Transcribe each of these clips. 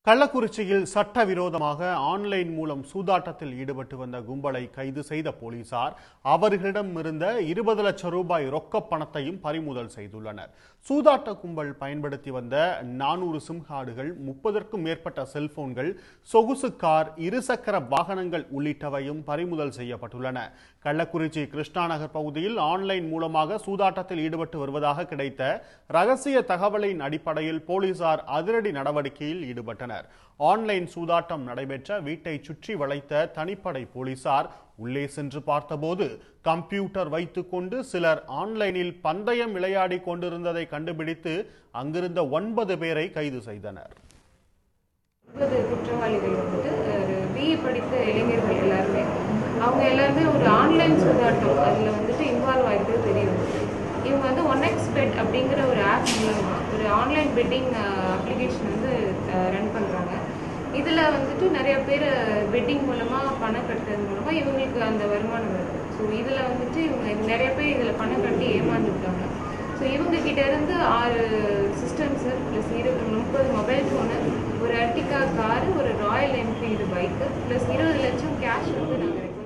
கள்ளக்குறிச்சியில் சட்டவிரோதமாக ஆன்லைன் மூலம் சூதாட்டத்தில் ஈடுபட்டு வந்த கும்பலை கைது செய்த போலீசார் அவர்களிடம் இருந்த இருபது லட்சம் ரூபாய் ரொக்கப் பணத்தையும் பறிமுதல் செய்துள்ளனர் சூதாட்ட கும்பல் பயன்படுத்தி வந்த நானூறு சிம் கார்டுகள் முப்பதற்கும் மேற்பட்ட செல்போன்கள் சொகுசு கார் இருசக்கர வாகனங்கள் உள்ளிட்டவையும் பறிமுதல் செய்யப்பட்டுள்ளன கள்ளக்குறிச்சி கிருஷ்ணாநகர் பகுதியில் ஆன்லைன் மூலமாக சூதாட்டத்தில் ஈடுபட்டு வருவதாக கிடைத்த ரகசிய தகவலின் அடிப்படையில் போலீசார் அதிரடி நடவடிக்கையில் ஈடுபட்டனர் ஆன்லைன் சூதாட்டம் நடைபெற்ற வீட்டை சுற்றி வளைத்த தனிப்படை போலீசார் உள்ளே சென்று பார்த்தபோது கம்ப்யூட்டர் வைத்துக்கொண்டு சிலர் ஆன்லைனில் பந்தயம் விளையாடி கொண்டிருந்ததை கண்டுபிடித்து அங்கிருந்த ஒன்பது பேரை கைது செய்தனர் இருபது குற்றவாளிகள் வந்துட்டு பிஇ படித்த இளைஞர்கள் எல்லாருமே அவங்க எல்லாருமே ஒரு ஆன்லைன் சூதாட்டம் அதில் வந்துட்டு இன்வால்வ் ஆகிட்டு தெரியும் இவங்க வந்து ஒன் எக்ஸ் பெட் அப்படிங்கிற ஒரு ஆப் மூலமாக ஒரு ஆன்லைன் பெட்டிங் அப்ளிகேஷன் வந்து ரன் பண்ணுறாங்க இதில் வந்துட்டு நிறைய பேர் பெட்டிங் மூலமாக பணம் கட்டுறது மூலமாக இவங்களுக்கு அந்த வருமானம் வருது ஸோ இதில் வந்துட்டு இவங்க நிறைய பேர் இதில் பணம் கட்டி ஏமாந்துட்டாங்க ஸோ இவங்க கிட்ட இருந்து ஆறு சிஸ்டம்ஸு ப்ளஸ் இருபது முப்பது மொபைல் ஃபோனு ஒரு அர்டிகா காரு ஒரு ராயல் என்ஃபீல்டு பைக்கு ப்ளஸ் இருபது லட்சம் கேஷ் வந்து நாங்கள் ரெக்கவர் பண்ணோம்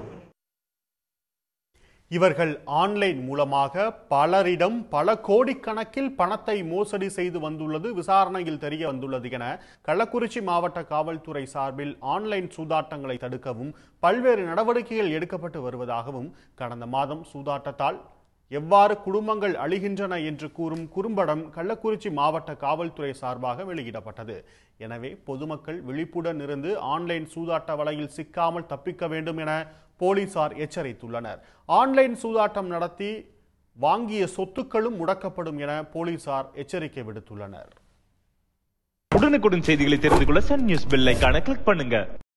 இவர்கள் ஆன்லைன் மூலமாக பலரிடம் பல கோடிக்கணக்கில் பணத்தை மோசடி செய்து வந்துள்ளது விசாரணையில் தெரிய வந்துள்ளது என கள்ளக்குறிச்சி மாவட்ட காவல்துறை சார்பில் ஆன்லைன் சூதாட்டங்களை தடுக்கவும் பல்வேறு நடவடிக்கைகள் எடுக்கப்பட்டு வருவதாகவும் கடந்த மாதம் சூதாட்டத்தால் எவ்வாறு குடும்பங்கள் அழிகின்றன என்று கூறும் குறும்படம் கள்ளக்குறிச்சி மாவட்ட காவல்துறை சார்பாக வெளியிடப்பட்டது எனவே பொதுமக்கள் விழிப்புடன் இருந்து ஆன்லைன் சூதாட்ட வலையில் சிக்காமல் தப்பிக்க வேண்டும் என போலீசார் எச்சரித்துள்ளனர் ஆன்லைன் சூதாட்டம் நடத்தி வாங்கிய சொத்துக்களும் முடக்கப்படும் என போலீசார் எச்சரிக்கை விடுத்துள்ளனர் உடனுக்குடன் செய்திகளை தெரிந்து கொள்ள சன் நியூஸ் பெல் ஐகானை கிளிக் பண்ணுங்க